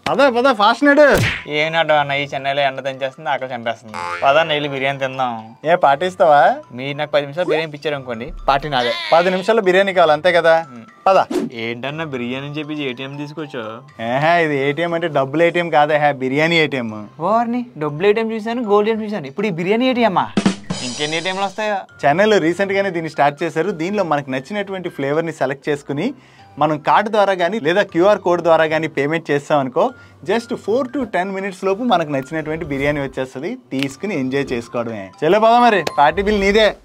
పద పద ఫాస్ట్ నేడు ఏనాడు అన్న ఈ చెన్నైలో ఎండ తెంచేస్తుంది ఆకలి చంపేస్తుంది పదన్న వెళ్ళి బిర్యానీ తిందాం ఏ పాటిస్తావా మీరు నాకు పది నిమిషాలు బిర్యానీ పిచ్చారు అనుకోండి పార్టీ నాదే పది నిమిషాల్లో బిర్యానీ కావాలి అంతే కదా పద ఏంటన్నా బిర్యానీ అని చెప్పి ఏటీఎం తీసుకోవచ్చు ఏహే ఇది ఏటీఎం అంటే డబ్బులు ఏటీఎం కాదా హే బిర్యానీ ఏటీఎం వారిని డబ్బులు ఏటీఎం చూశాను గోల్డ్ ఏటీఎం చూశాను ఇప్పుడు ఈ బిర్యానీ ఏటీఎమ్మా ఇంకెన్ని ఏటీఎంలు వస్తాయో చెన్నైలో రీసెంట్గానే దీన్ని స్టార్ట్ చేశారు దీనిలో మనకు నచ్చినటువంటి ఫ్లేవర్ని సెలెక్ట్ చేసుకుని మనం కార్డు ద్వారా కానీ లేదా క్యూఆర్ కోడ్ ద్వారా కానీ పేమెంట్ చేస్తాం అనుకో just four to ten minutes లోపు మనకు నచ్చినటువంటి బిర్యానీ వచ్చేస్తుంది తీసుకుని ఎంజాయ్ చేసుకోవడమే చలో పదా మరి పార్టీ బిల్ నీదే